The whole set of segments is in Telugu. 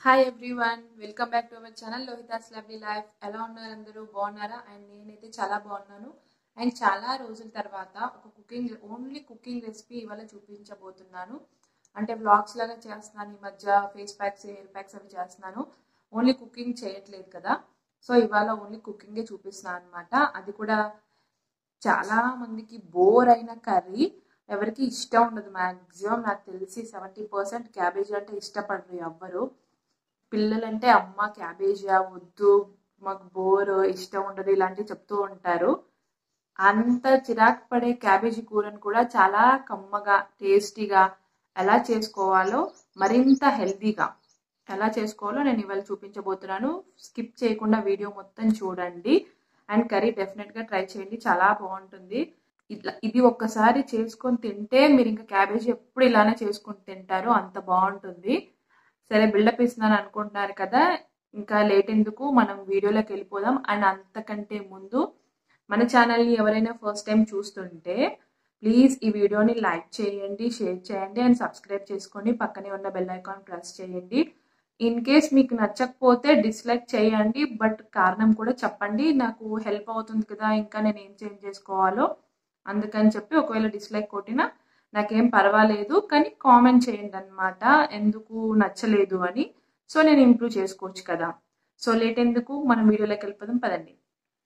hi everyone welcome back to our channel Lohitha's lovely life ఎలా ఉన్నారు అందరూ బాగున్నారా అండ్ నేనైతే చాలా బాగున్నాను అండ్ చాలా రోజుల తర్వాత ఒక కుకింగ్ ఓన్లీ కుకింగ్ రెసిపీ ఇవాళ చూపించబోతున్నాను అంటే వ్లాగ్స్ లాగా చేస్తున్నాను ఈ మధ్య ఫేస్ ప్యాక్స్ హెయిర్ ప్యాక్స్ అవి చేస్తున్నాను ఓన్లీ కుకింగ్ చేయట్లేదు కదా సో ఇవాళ ఓన్లీ కుకింగే చూపిస్తున్నాను అనమాట అది కూడా చాలా మందికి బోర్ అయిన కర్రీ ఎవరికి ఇష్టం ఉండదు మ్యాక్సిమం నాకు తెలిసి సెవెంటీ పర్సెంట్ క్యాబేజీ అంటే ఇష్టపడరు ఎవ్వరు పిల్లలంటే అమ్మ క్యాబేజీయా వద్దు మాకు బోర్ ఇష్టం ఉండదు ఇలాంటివి చెప్తూ ఉంటారు అంత చిరాకు పడే క్యాబేజీ కూరను కూడా చాలా కమ్మగా టేస్టీగా ఎలా చేసుకోవాలో మరింత హెల్తీగా ఎలా చేసుకోవాలో నేను ఇవాళ చూపించబోతున్నాను స్కిప్ చేయకుండా వీడియో మొత్తం చూడండి అండ్ కర్రీ డెఫినెట్గా ట్రై చేయండి చాలా బాగుంటుంది ఇట్లా ఇది ఒక్కసారి చేసుకొని తింటే మీరు ఇంకా క్యాబేజీ ఎప్పుడు ఇలానే చేసుకొని తింటారు అంత బాగుంటుంది సరే బిల్డప్ ఇస్తున్నాను అనుకుంటున్నారు కదా ఇంకా లేట్ ఎందుకు మనం వీడియోలోకి వెళ్ళిపోదాం అండ్ అంతకంటే ముందు మన ఛానల్ని ఎవరైనా ఫస్ట్ టైం చూస్తుంటే ప్లీజ్ ఈ వీడియోని లైక్ చేయండి షేర్ చేయండి అండ్ సబ్స్క్రైబ్ చేసుకోండి పక్కనే ఉన్న బెల్ ఐకాన్ ప్రెస్ చేయండి ఇన్ కేస్ మీకు నచ్చకపోతే డిస్లైక్ చేయండి బట్ కారణం కూడా చెప్పండి నాకు హెల్ప్ అవుతుంది కదా ఇంకా నేను ఏం చేంజ్ చేసుకోవాలో అందుకని చెప్పి ఒకవేళ డిస్లైక్ కొట్టినా నాకేం పర్వాలేదు కానీ కామెంట్ చేయండి అనమాట ఎందుకు నచ్చలేదు అని సో నేను ఇంప్రూవ్ చేసుకోవచ్చు కదా సో లేట్ ఎందుకు మనం వీడియోలోకి వెళ్ళిపోదాం పదండి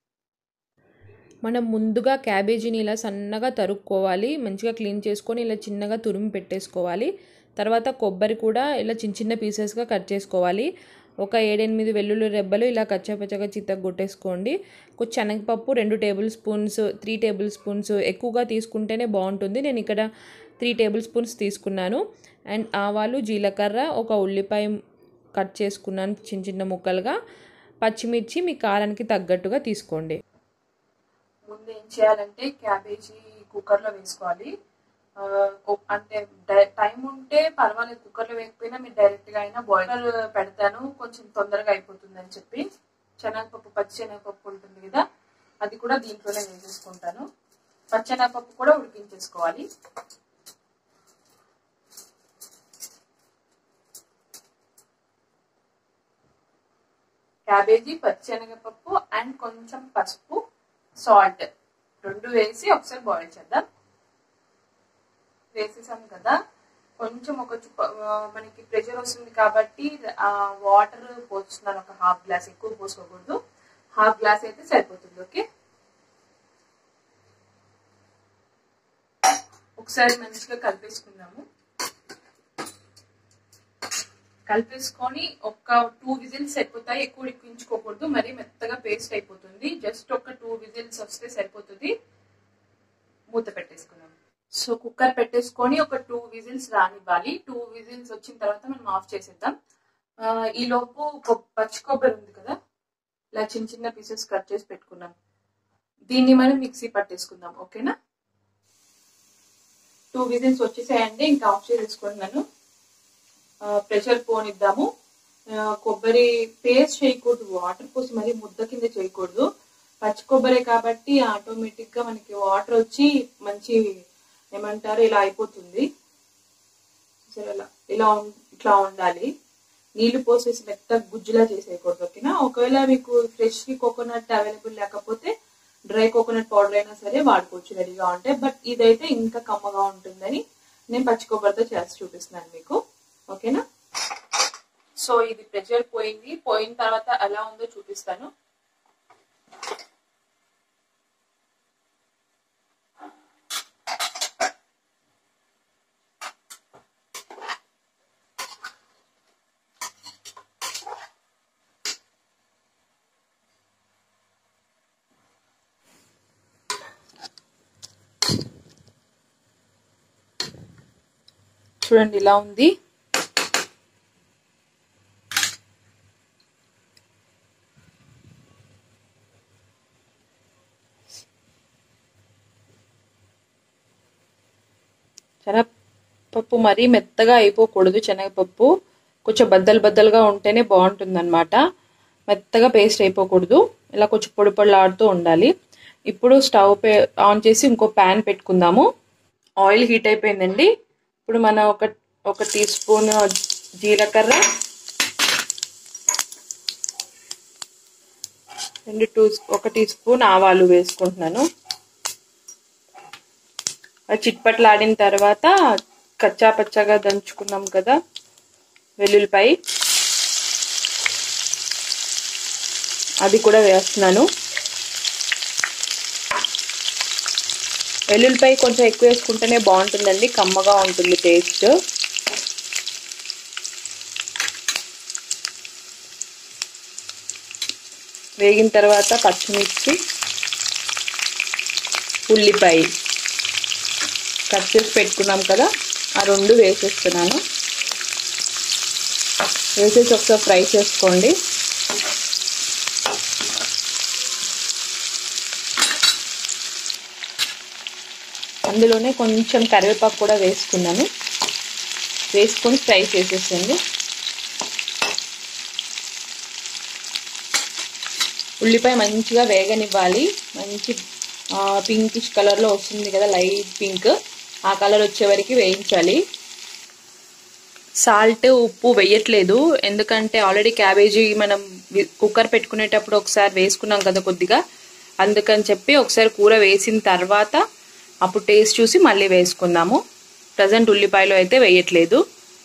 మనం ముందుగా క్యాబేజీని ఇలా సన్నగా తరుక్కోవాలి మంచిగా క్లీన్ చేసుకొని ఇలా చిన్నగా తురిమి పెట్టేసుకోవాలి తర్వాత కొబ్బరి కూడా ఇలా చిన్న చిన్న పీసెస్గా కట్ చేసుకోవాలి ఒక ఏడెనిమిది వెల్లుల్లి రెబ్బలు ఇలా కచ్చాపచ్చగా చిత్తగా కొట్టేసుకోండి కొంచెం శనగపప్పు రెండు tablespoons three tablespoons ఎక్కువగా తీసుకుంటేనే బాగుంటుంది నేను ఇక్కడ త్రీ టేబుల్ స్పూన్స్ తీసుకున్నాను అండ్ ఆవాలు జీలకర్ర ఒక ఉల్లిపాయ కట్ చేసుకున్నాను చిన్న చిన్న ముక్కలుగా పచ్చిమిర్చి మీ కారానికి తగ్గట్టుగా తీసుకోండి ముందు ఏం చేయాలంటే క్యాబేజీ కుక్కర్లో వేసుకోవాలి అంటే టైం ఉంటే పర్వాలేదు కుక్కర్లో వేయకపోయినా మీరు డైరెక్ట్గా అయినా బాయిలర్ పెడతాను కొంచెం తొందరగా అయిపోతుంది అని చెప్పి శనగపప్పు పచ్చి శనగపప్పు ఉంటుంది కదా అది కూడా దీంట్లోనే వేసేసుకుంటాను పచ్చెనగపప్పు కూడా ఉడికించేసుకోవాలి క్యాబేజీ పచ్చెనగపప్పు అండ్ కొంచెం పసుపు సాల్ట్ రెండు వేసి ఒకసారి బాయిల్ చేద్దాం వేసేసాం కదా కొంచెం ఒక మనకి ప్రెషర్ వస్తుంది కాబట్టి వాటర్ పోస్తున్నాను ఒక హాఫ్ గ్లాస్ ఎక్కువ పోసుకోకూడదు హాఫ్ గ్లాస్ అయితే సరిపోతుంది ఓకే ఒకసారి మంచిగా కలిపేసుకుందాము కలిపేసుకొని ఒక టూ విజిల్స్ సరిపోతాయి ఎక్కువ ఉడికించుకోకూడదు మరీ మెత్తగా పేస్ట్ అయిపోతుంది జస్ట్ ఒక టూ విజిల్స్ వస్తే సరిపోతుంది మూత పెట్టేసుకుందాం సో కుక్కర్ పెట్టేసుకొని ఒక టూ విజిల్స్ రానివ్వాలి టూ విజిల్స్ వచ్చిన తర్వాత మనం ఆఫ్ చేసేద్దాం ఈ లోపు పచ్చి కొబ్బరి ఉంది కదా ఇలా చిన్న చిన్న పీసెస్ కట్ చేసి పెట్టుకున్నాం దీన్ని మనం మిక్సీ పట్టేసుకుందాం ఓకేనా టూ విజిల్స్ వచ్చేసాయండి ఇంకా ఆఫ్ చేసేసుకుంటున్నాను ప్రెషర్ పోనిద్దాము కొబ్బరి పేస్ట్ చేయకూడదు వాటర్ పోసి మరీ ముద్ద కింద చేయకూడదు పచ్చి కొబ్బరి కాబట్టి ఆటోమేటిక్ గా మనకి వాటర్ వచ్చి మంచి ఏమంటారు ఇలా అయిపోతుంది ఇలా ఇలా ఇట్లా ఉండాలి నీళ్లు పోసేసి మెత్త గుజ్జులా చేసేయకూడదు ఓకేనా ఒకవేళ మీకు ఫ్రెష్ కోకోనట్ అవైలబుల్ లేకపోతే డ్రై కోకోనట్ పౌడర్ అయినా సరే వాడుకోవచ్చు రెడీగా ఉంటే బట్ ఇదైతే ఇంకా కమ్మగా ఉంటుందని నేను పచ్చి కొబ్బరితో చేసి చూపిస్తున్నాను మీకు ఓకేనా సో ఇది ప్రెషర్ పోయింది పోయిన తర్వాత ఎలా ఉందో చూపిస్తాను చూడండి ఇలా ఉంది శనగపప్పు మరీ మెత్తగా అయిపోకూడదు శనగపప్పు కొంచెం బద్దలు బద్దలుగా ఉంటేనే బాగుంటుంది అనమాట మెత్తగా పేస్ట్ అయిపోకూడదు ఇలా కొంచెం పొడి పొడిలాడుతూ ఉండాలి ఇప్పుడు స్టవ్ పే ఆన్ చేసి ఇంకో ప్యాన్ పెట్టుకుందాము ఆయిల్ హీట్ అయిపోయిందండి ఇప్పుడు మనం ఒక ఒక టీ స్పూన్ జీలకర్ర రెండు టూ ఒక టీ స్పూన్ ఆవాలు వేసుకుంటున్నాను అది చిట్పట్లాడిన తర్వాత కచ్చా పచ్చగా దంచుకున్నాం కదా వెల్లుల్లిపాయ అది కూడా వేస్తున్నాను వెల్లుల్లిపాయ కొంచెం ఎక్కువ వేసుకుంటేనే బాగుంటుందండి కమ్మగా ఉంటుంది టేస్ట్ వేగిన తర్వాత పచ్చిమిర్చి ఉల్లిపాయ కట్ చేసి పెట్టుకున్నాం కదా ఆ రెండు వేసేస్తున్నాను వేసేసి ఒకసారి ఫ్రై చేసుకోండి అందులోనే కొంచెం కరివేపాకు కూడా వేసుకున్నాను వేసుకొని ఫ్రై చేసేసండి ఉల్లిపాయ మంచిగా వేగనివ్వాలి మంచి పింకిష్ కలర్లో వస్తుంది కదా లైట్ పింక్ ఆ కలర్ వచ్చే వరకు వేయించాలి సాల్ట్ ఉప్పు వేయట్లేదు ఎందుకంటే ఆల్రెడీ క్యాబేజీ మనం కుక్కర్ పెట్టుకునేటప్పుడు ఒకసారి వేసుకున్నాం కదా కొద్దిగా అందుకని చెప్పి ఒకసారి కూర వేసిన తర్వాత అప్పుడు టేస్ట్ చూసి మళ్ళీ వేసుకుందాము ప్రజెంట్ ఉల్లిపాయలు అయితే వేయట్లేదు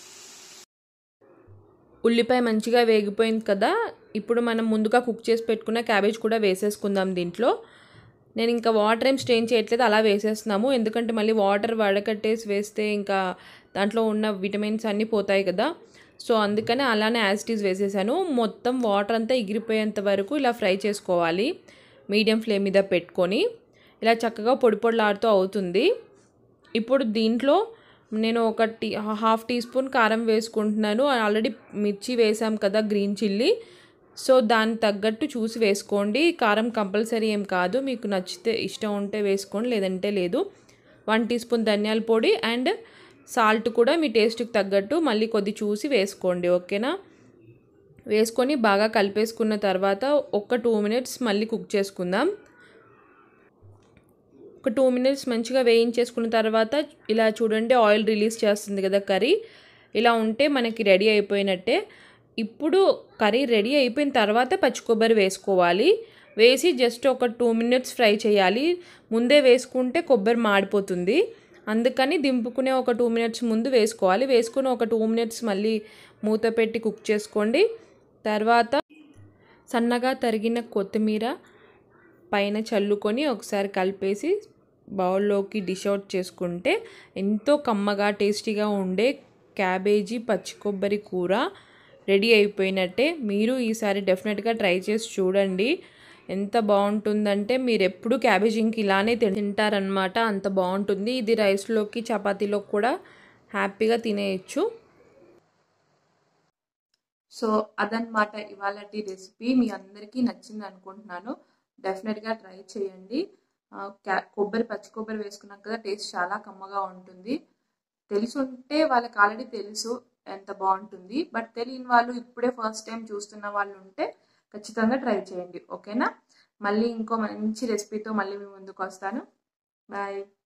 ఉల్లిపాయ మంచిగా వేగిపోయింది కదా ఇప్పుడు మనం ముందుగా కుక్ చేసి పెట్టుకున్న క్యాబేజ్ కూడా వేసేసుకుందాం దీంట్లో నేను ఇంకా వాటర్ ఏం స్ట్రెయిన్ చేయట్లేదు అలా వేసేస్తున్నాము ఎందుకంటే మళ్ళీ వాటర్ వడకట్టేసి వేస్తే ఇంకా దాంట్లో ఉన్న విటమిన్స్ అన్నీ పోతాయి కదా సో అందుకని అలానే యాసిటీస్ వేసేసాను మొత్తం వాటర్ అంతా ఎగిరిపోయేంత వరకు ఇలా ఫ్రై చేసుకోవాలి మీడియం ఫ్లేమ్ మీద పెట్టుకొని ఇలా చక్కగా పొడి పొడిలాడుతూ అవుతుంది ఇప్పుడు దీంట్లో నేను ఒక టీ హాఫ్ టీ స్పూన్ కారం వేసుకుంటున్నాను ఆల్రెడీ మిర్చి వేసాం కదా గ్రీన్ చిల్లీ సో దానికి తగ్గట్టు చూసి వేసుకోండి కారం కంపల్సరీ ఏం కాదు మీకు నచ్చితే ఇష్టం ఉంటే వేసుకోండి లేదంటే లేదు వన్ టీ స్పూన్ ధనియాల పొడి అండ్ సాల్ట్ కూడా మీ టేస్ట్కి తగ్గట్టు మళ్ళీ కొద్ది చూసి వేసుకోండి ఓకేనా వేసుకొని బాగా కలిపేసుకున్న తర్వాత ఒక టూ మినిట్స్ మళ్ళీ కుక్ చేసుకుందాం ఒక టూ మినిట్స్ మంచిగా వేయించేసుకున్న తర్వాత ఇలా చూడండి ఆయిల్ రిలీజ్ చేస్తుంది కదా కర్రీ ఇలా ఉంటే మనకి రెడీ అయిపోయినట్టే ఇప్పుడు కర్రీ రెడీ అయిపోయిన తర్వాత పచ్చి కొబ్బరి వేసుకోవాలి వేసి జస్ట్ ఒక టూ మినిట్స్ ఫ్రై చేయాలి ముందే వేసుకుంటే కొబ్బరి మాడిపోతుంది అందుకని దింపుకునే ఒక టూ మినిట్స్ ముందు వేసుకోవాలి వేసుకుని ఒక టూ మినిట్స్ మళ్ళీ మూత పెట్టి కుక్ చేసుకోండి తర్వాత సన్నగా తరిగిన కొత్తిమీర పైన చల్లుకొని ఒకసారి కలిపేసి బౌల్లోకి డిష్ అవుట్ చేసుకుంటే ఎంతో కమ్మగా టేస్టీగా ఉండే క్యాబేజీ పచ్చి కొబ్బరి కూర రెడీ అయిపోయినట్టే మీరు ఈసారి డెఫినెట్గా ట్రై చేసి చూడండి ఎంత బాగుంటుందంటే మీరు ఎప్పుడు క్యాబేజ్ ఇంక ఇలానే తింటారనమాట అంత బాగుంటుంది ఇది రైస్లోకి చపాతీలోకి కూడా హ్యాపీగా తినేయచ్చు సో అదనమాట ఇవాళ రెసిపీ మీ అందరికీ నచ్చింది అనుకుంటున్నాను డెఫినెట్గా ట్రై చేయండి కొబ్బరి పచ్చి కొబ్బరి వేసుకున్నాం కదా టేస్ట్ చాలా కమ్మగా ఉంటుంది తెలుసుంటే వాళ్ళకి ఆల్రెడీ తెలుసు ఎంత బాగుంటుంది బట్ తెలియని వాళ్ళు ఇప్పుడే ఫస్ట్ టైం చూస్తున్న వాళ్ళు ఉంటే ఖచ్చితంగా ట్రై చేయండి ఓకేనా మళ్ళీ ఇంకో మంచి రెసిపీతో మళ్ళీ మీ ముందుకు వస్తాను బాయ్